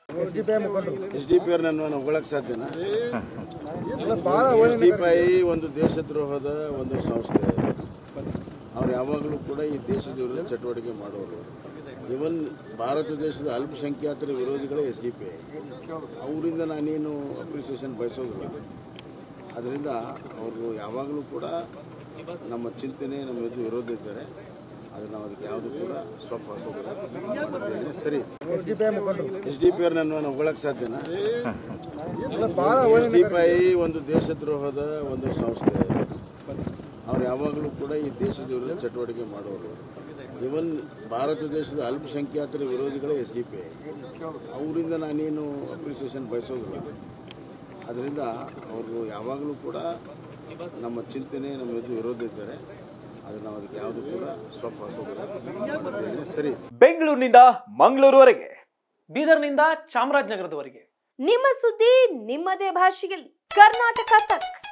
S D P I ಮುಖಂಡರು S D P ಅವ್ರನ್ನ ನಾನು ಹೊಗಳಕ್ ಸಾಧ್ಯನಾ ಎಲ್ಲ ಭಾಳ ಎಸ್ ಡಿ ಪಿ ಐ ಒಂದು ದೇಶದ್ರೋಹದ ಒಂದು ಸಂಸ್ಥೆ ಅವ್ರು ಯಾವಾಗಲೂ ಕೂಡ ಈ ದೇಶದ ವಿರುದ್ಧ ಚಟುವಟಿಕೆ ಮಾಡೋರು ಇವನ್ ಭಾರತ ದೇಶದ ಅಲ್ಪಸಂಖ್ಯಾತರ ವಿರೋಧಿಗಳೇ ಎಸ್ ಡಿ ಪಿ ಐ ಅವರಿಂದ ನಾನೇನು ಅಪ್ರಿಸಿಯೇಷನ್ ಬಯಸೋದಿಲ್ಲ ಅದರಿಂದ ಅವರು ಯಾವಾಗಲೂ ಕೂಡ ನಮ್ಮ ಚಿಂತನೆ ನಮ್ಮ ವಿರುದ್ಧ ವಿರೋಧ ಇದ್ದಾರೆ ಅದು ನಾವು ಅದಕ್ಕೆ ಯಾವುದು ಕೂಡ ಸ್ವಪ್ ಹಾಕೋದಿಲ್ಲ ಸರಿ ಎಸ್ ಡಿ ಪಿ ಐ ಮುಖಂಡರು ಎಸ್ ಡಿ ಪಿ ಅವ್ರನ್ನ ನಾನು ಹೊಗಳಕ್ ಸಾಧ್ಯನಾ ಎಲ್ಲ ಭಾಳ ಎಸ್ ಡಿ ಪಿ ಐ ಒಂದು ದೇಶದ್ರೋಹದ ಒಂದು ಸಂಸ್ಥೆ ಅವ್ರು ಯಾವಾಗಲೂ ಕೂಡ ಈ ದೇಶದ ವಿರುದ್ಧ ಚಟುವಟಿಕೆ ಮಾಡೋರು ಇವನ್ ಭಾರತ ದೇಶದ ಅಲ್ಪಸಂಖ್ಯಾತರ ವಿರೋಧಿಗಳೇ ಎಸ್ ಡಿ ಪಿ ಐ ಅವರಿಂದ ನಾನೇನು ಅಪ್ರಿಸಿಯೇಷನ್ ಬಯಸೋದಿಲ್ಲ ಅದರಿಂದ ಅವರು ಯಾವಾಗಲೂ ಕೂಡ ನಮ್ಮ ಚಿಂತನೆ ನಮ್ಮ ವಿರುದ್ಧ ವಿರೋಧ ಇದ್ದಾರೆ ಅದು ನಾವು ಅದಕ್ಕೆ ಯಾವುದು ಕೂಡ ಸ್ವಪ್ ಹಾಕೋದಿಲ್ಲ ಸರಿ ಬೆಂಗಳೂರಿನಿಂದ ಮಂಗಳೂರುವರೆಗೆ ಬೀದರ್ನಿಂದ ಚಾಮರಾಜನಗರದವರೆಗೆ ನಿಮ್ಮ ಸುದ್ದಿ ನಿಮ್ಮದೇ ಭಾಷೆಯಲ್ಲಿ ಕರ್ನಾಟಕ ತಕ್